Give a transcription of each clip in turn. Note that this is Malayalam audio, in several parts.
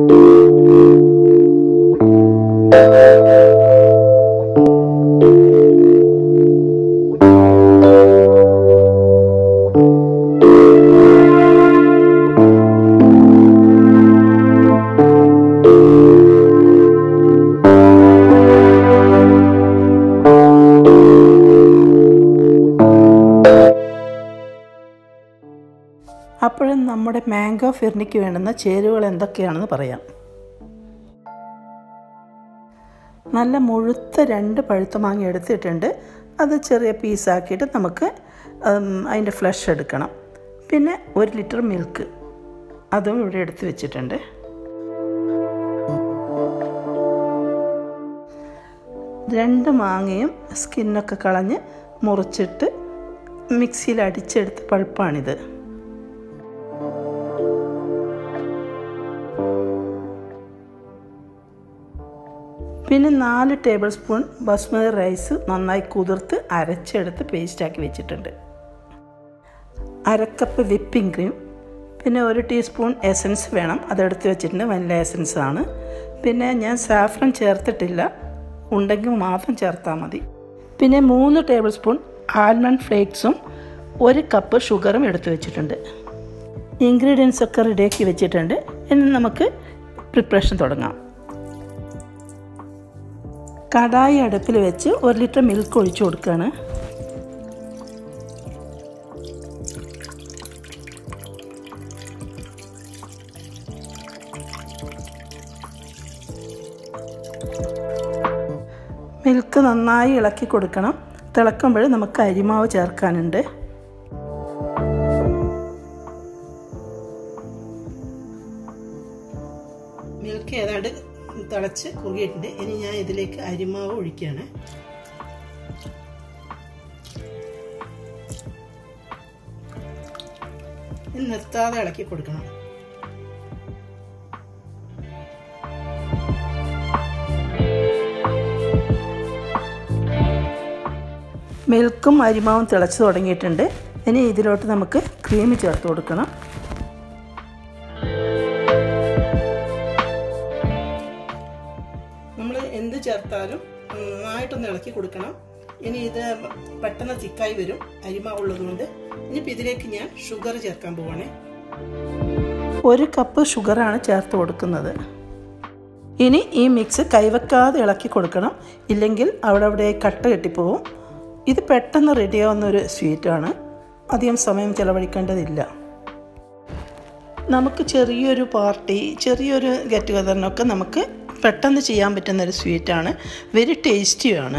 അപ്പോഴും നമ്മുടെ മാംഗോ ഫിർണിക്ക് വേണ്ടുന്ന ചേരുവകൾ എന്തൊക്കെയാണെന്ന് പറയാം നല്ല മുഴുത്ത രണ്ട് പഴുത്ത മാങ്ങ എടുത്തിട്ടുണ്ട് അത് ചെറിയ പീസാക്കിയിട്ട് നമുക്ക് ഉം, അതിൻ്റെ ഫ്ലഷ് എടുക്കണം പിന്നെ ഒരു ലിറ്റർ മിൽക്ക് അതും ഇവിടെ എടുത്ത് വെച്ചിട്ടുണ്ട് രണ്ട് മാങ്ങയും സ്കിന്നൊക്കെ കളഞ്ഞ് മുറിച്ചിട്ട് മിക്സിയിൽ അടിച്ചെടുത്ത പൾപ്പാണിത് പിന്നെ നാല് ടേബിൾ സ്പൂൺ ബസ്മതി റൈസ് നന്നായി കുതിർത്ത് അരച്ചെടുത്ത് പേസ്റ്റാക്കി വെച്ചിട്ടുണ്ട് അരക്കപ്പ് വിപ്പിംഗ് ക്രീം പിന്നെ ഒരു ടീസ്പൂൺ എസൻസ് വേണം അതെടുത്ത് വെച്ചിട്ടുണ്ട് വനില എസൻസ് ആണ് പിന്നെ ഞാൻ സാഫ്രൻ ചേർത്തിട്ടില്ല ഉണ്ടെങ്കിൽ മാത്രം ചേർത്താൽ മതി പിന്നെ മൂന്ന് ടേബിൾ സ്പൂൺ ആൽമണ്ട് ഫ്ലേക്സും ഒരു കപ്പ് ഷുഗറും എടുത്ത് വെച്ചിട്ടുണ്ട് ഇൻഗ്രീഡിയൻസ് ഒക്കെ റെഡിയാക്കി വെച്ചിട്ടുണ്ട് ഇനി നമുക്ക് പ്രിപ്പറേഷൻ തുടങ്ങാം കടായി അടുപ്പിൽ വെച്ച് ഒരു ലിറ്റർ മിൽക്ക് ഒഴിച്ചു കൊടുക്കുകയാണ് മിൽക്ക് നന്നായി ഇളക്കി കൊടുക്കണം തിളക്കുമ്പോൾ നമുക്ക് അരിമാവ് ചേർക്കാനുണ്ട് മിൽക്ക് ഏതാണ്ട് തിളച്ച് കുറുകിയിട്ടുണ്ട് ഇനി ഞാൻ ഇതിലേക്ക് അരിമാവ് ഒഴിക്കുകയാണ് ഇത് നിർത്താതെ ഇളക്കി കൊടുക്കണം മിൽക്കും അരിമാവും തിളച്ച് തുടങ്ങിയിട്ടുണ്ട് ഇനി ഇതിലോട്ട് നമുക്ക് ക്രീം ചേർത്ത് കൊടുക്കണം നമ്മൾ എന്ത് ചേർത്താലും നന്നായിട്ടൊന്ന് ഇളക്കി കൊടുക്കണം ഇനി ഇത് പെട്ടെന്ന് തിക്കായി വരും അരിമാവ് ഉള്ളതുകൊണ്ട് ഇനിയിപ്പോൾ ഇതിലേക്ക് ഞാൻ ഷുഗർ ചേർക്കാൻ പോവാണേ ഒരു കപ്പ് ഷുഗറാണ് ചേർത്ത് കൊടുക്കുന്നത് ഇനി ഈ മിക്സ് കൈവെക്കാതെ ഇളക്കി കൊടുക്കണം ഇല്ലെങ്കിൽ അവിടെ അവിടെ കട്ട കെട്ടിപ്പോവും ഇത് പെട്ടെന്ന് റെഡിയാവുന്ന ഒരു സ്വീറ്റാണ് അധികം സമയം ചിലവഴിക്കേണ്ടതില്ല നമുക്ക് ചെറിയൊരു പാർട്ടി ചെറിയൊരു ഗെറ്റ് ടുഗദറിനൊക്കെ നമുക്ക് പെട്ടെന്ന് ചെയ്യാൻ പറ്റുന്ന ഒരു സ്വീറ്റാണ് വെരി ടേസ്റ്റിയാണ്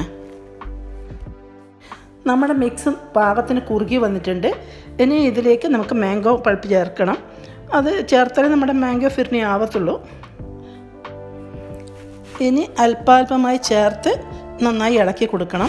നമ്മുടെ മിക്സ് പാകത്തിന് കുറുകി വന്നിട്ടുണ്ട് ഇനി ഇതിലേക്ക് നമുക്ക് മാംഗോ പൾപ്പ് ചേർക്കണം അത് ചേർത്താലേ നമ്മുടെ മാംഗോ ഫിർണി ആവത്തുള്ളൂ ഇനി അല്പാൽപമായി ചേർത്ത് നന്നായി ഇളക്കി കൊടുക്കണം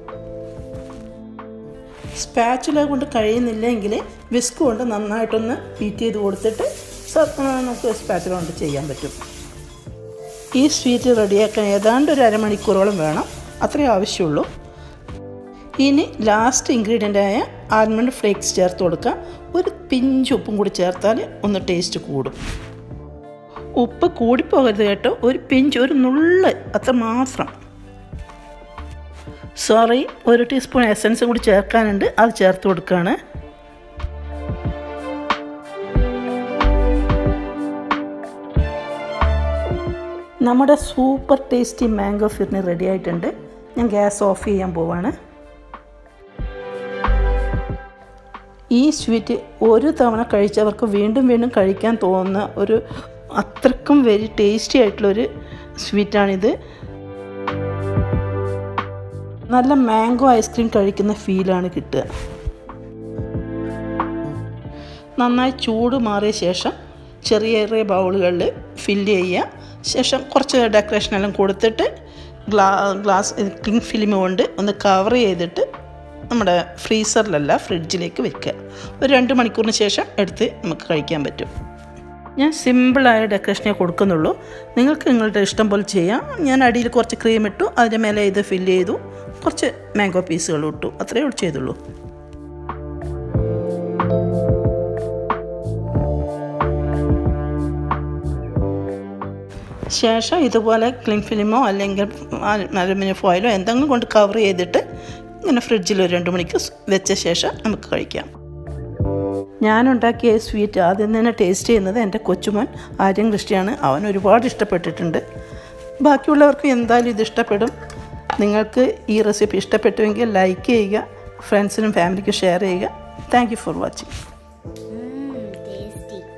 സ്പാച്ചുല കൊണ്ട് കഴിയുന്നില്ലെങ്കിൽ വിസ്ക് കൊണ്ട് നന്നായിട്ടൊന്ന് ബീറ്റ് ചെയ്ത് കൊടുത്തിട്ട് സ- നമുക്ക് സ്പാച്ചുല കൊണ്ട് ചെയ്യാൻ പറ്റും ഈ സ്വീറ്റ് റെഡിയാക്കാൻ ഏതാണ്ട് ഒരു അരമണിക്കൂറോളം വേണം അത്രേ ആവശ്യമുള്ളൂ ഇനി ലാസ്റ്റ് ഇൻഗ്രീഡിയൻ്റായ ആൽമണ്ട് ഫ്ലേക്സ് ചേർത്ത് കൊടുക്കുക ഒരു പിഞ്ച് ഉപ്പും കൂടി ചേർത്താൽ ഒന്ന് ടേസ്റ്റ് കൂടും ഉപ്പ് കൂടിപ്പോകരുത് കേട്ടോ ഒരു പിഞ്ച് ഒരു നുള്ള് അത്ര മാത്രം സോറി ഒരു ടീസ്പൂൺ എസൻസ് കൂടി ചേർക്കാനുണ്ട് അത് ചേർത്ത് കൊടുക്കുകയാണ് നമ്മുടെ super tasty mango phirni ready ആയിട്ടുണ്ട് ഞാൻ ഗ്യാസ് ഓഫ് ചെയ്യാൻ പോവാണ് ഈ സ്വീറ്റ് ഒരു തവണ കഴിച്ചവർക്ക് വീണ്ടും വീണ്ടും കഴിക്കാൻ തോന്നുന്ന ഒരു അത്രക്കും വെരി ടേസ്റ്റി ആയിട്ടുള്ളൊരു സ്വീറ്റാണിത് നല്ല മാംഗോ ഐസ്ക്രീം കഴിക്കുന്ന ഫീലാണ് കിട്ടുക നന്നായി ചൂട് മാറിയ ശേഷം ചെറിയ ചെറിയ ബൗളുകളിൽ ഫില്ല് ചെയ്യുക ശേഷം കുറച്ച് ഡെക്കറേഷനെല്ലാം കൊടുത്തിട്ട് ഗ്ലാ ഗ്ലാസ് ക്ലിങ് ഫിലിം കൊണ്ട് ഒന്ന് കവർ ചെയ്തിട്ട് നമ്മുടെ ഫ്രീസറിലല്ല ഫ്രിഡ്ജിലേക്ക് വെക്കുക ഒരു രണ്ട് മണിക്കൂറിന് ശേഷം എടുത്ത് നമുക്ക് കഴിക്കാൻ പറ്റും ഞാൻ സിമ്പിളായ ഡെക്കറേഷനേ കൊടുക്കുന്നുള്ളൂ നിങ്ങൾക്ക് നിങ്ങളുടെ ഇഷ്ടം പോലെ ചെയ്യാം ഞാൻ അടിയിൽ കുറച്ച് ക്രീം ഇട്ടു അതിൻ്റെ മേലെ ഇത് ഫില്ല് ചെയ്തു കുറച്ച് മാംഗോ പീസുകൾ ഇട്ടു അത്രയേ ഉള്ളൂ ചെയ്തുള്ളൂ ശേഷം ഇതുപോലെ ക്ലിങ് ഫിലിമോ അല്ലെങ്കിൽ അലുമിനിയം ഫോയിലോ എന്തെങ്കിലും കൊണ്ട് കവർ ചെയ്തിട്ട് ഇങ്ങനെ ഫ്രിഡ്ജിൽ ഒരു രണ്ട് മണിക്കൂർ വെച്ച ശേഷം നമുക്ക് കഴിക്കാം ഞാനുണ്ടാക്കിയ സ്വീറ്റ് ആദ്യം തന്നെ ടേസ്റ്റ് ചെയ്യുന്നത് എൻ്റെ കൊച്ചുമോൻ ആര്യൻ കൃഷ്ടിയാണ് അവൻ ഒരുപാട് ഇഷ്ടപ്പെട്ടിട്ടുണ്ട് ബാക്കിയുള്ളവർക്കും എന്തായാലും ഇത് ഇഷ്ടപ്പെടും നിങ്ങൾക്ക് ഈ റെസിപ്പി ഇഷ്ടപ്പെട്ടുവെങ്കിൽ ലൈക്ക് ചെയ്യുക ഫ്രണ്ട്സിനും ഫാമിലിക്കും ഷെയർ ചെയ്യുക thank you for watching tasty